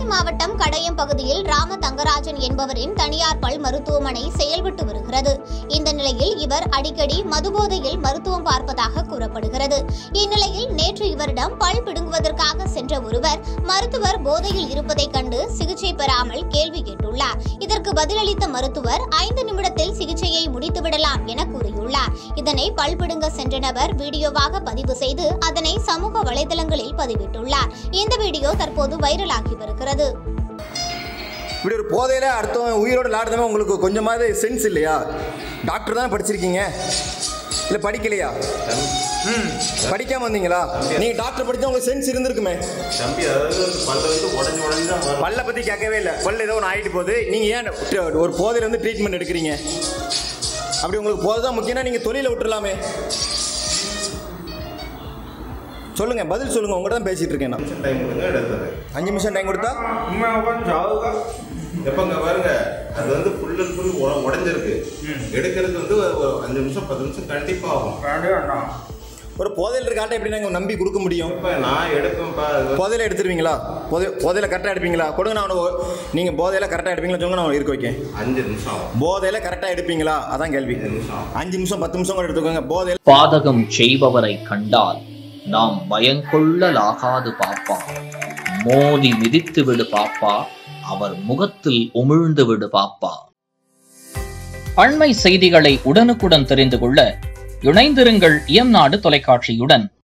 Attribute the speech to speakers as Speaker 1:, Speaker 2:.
Speaker 1: தென்காசி மாவட்டம் கடையம் பகுதியில் ராம தங்கராஜன் என்பவரின் தனியார் பல் மருத்துவமனை செயல்பட்டு வருகிறது இந்த நிலையில் இவர் அடிக்கடி மதுபோதையில் மருத்துவம் பார்ப்பதாக கூறப்படுகிறது இந்நிலையில் நேற்று இவரிடம் பல் பிடுங்குவதற்காக சென்ற ஒருவர் மருத்துவர் போதையில் இருப்பதைக் கண்டு சிகிச்சை பெறாமல் கேள்வி கேட்டுள்ளார் இதற்கு பதிலளித்த மருத்துவர் ஐந்து நிமிடத்தில் சிகிச்சையை முடித்துவிடலாம் என கூறியுள்ளார் இதனை பல் பிடுங்க சென்ற நபர் வீடியோவாக பதிவு செய்து அதனை சமூக வலைதளங்களில் பதிவிட்டுள்ளார் இந்த வீடியோ தற்போது வைரலாகி வருகிறது
Speaker 2: இப்படி ஒரு போதையில் அடுத்தவன் உயிரோடு விளாடுறவன் உங்களுக்கு கொஞ்சமாவது சென்ஸ் இல்லையா டாக்டர் தான் படிச்சிருக்கீங்க இல்லை படிக்கலையா ம் படிக்காம வந்தீங்களா நீங்கள் டாக்டர் படித்தா உங்களுக்கு சென்ஸ் இருந்திருக்குமே
Speaker 3: தம்பி அதாவது வந்து பல்ல வந்து உடஞ்சி உடஞ்சி தான் வரும்
Speaker 2: பல்லை பற்றி கேட்கவே இல்லை பல்ல ஏதோ ஒன்று ஆகிட்டு போகுது நீங்கள் ஏன் ட- ஒரு போதையில் வந்து ட்ரீட்மெண்ட் எடுக்கிறீங்க அப்படி உங்களுக்கு போதை தான் முக்கியம்னா நீங்கள் தொழிலை விட்டுறலாமே சொல்லுங்கள் பதில் சொல்லுங்கள் உங்கள்கிட்ட தான் பேசிகிட்டு இருக்கேன் நான்
Speaker 3: டைம் கொடுங்க எடுத்தது
Speaker 2: அஞ்சு நிமிஷம் டைம் கொடுத்தா
Speaker 3: எப்பங்க பாருங்க அது வந்து ஃபுல் அண்ட் ஃபுல் உடஞ்சிருக்கு எடுக்கிறது வந்து ஒரு ஒரு அஞ்சு நிமிஷம் பத்து நிமிஷம் கண்டிப்பா ஆகும்
Speaker 2: ஒரு போதையில் இருக்க ஆட்டை எப்படி நாங்கள் நம்பி கொடுக்க முடியும்
Speaker 3: இப்ப நான் எடுப்பேன்ப்பா அது வந்து
Speaker 2: போதையில் எடுத்துருவீங்களா போதை போதையில் கரெக்டாக எடுப்பீங்களா கொடுங்க நான் அவனை நீங்கள் போதையில் கரெக்டாக எடுப்பீங்களா சொல்லுங்க நான் அவனை இருக்க வைக்கேன்
Speaker 3: அஞ்சு நிமிஷம் ஆகும்
Speaker 2: போதையில் கரெக்டாக எடுப்பீங்களா அதான் கேள்வி
Speaker 3: அஞ்சு நிமிஷம் ஆகும்
Speaker 2: அஞ்சு நிமிஷம் பத்து நிமிஷம் கூட எடுத்துக்கோங்க போதையில்
Speaker 4: பாதகம் செய்பவரை கண்டால் நாம் பயங்கொள்ளலாகாது பாப்பா மோதி மிதித்து விடு பாப்பா அவர் முகத்தில் உமிழ்ந்து விடு பாப்பா அண்மை செய்திகளை உடனுக்குடன் தெரிந்து கொள்ள இணைந்திருங்கள் எம் நாடு தொலைக்காட்சியுடன்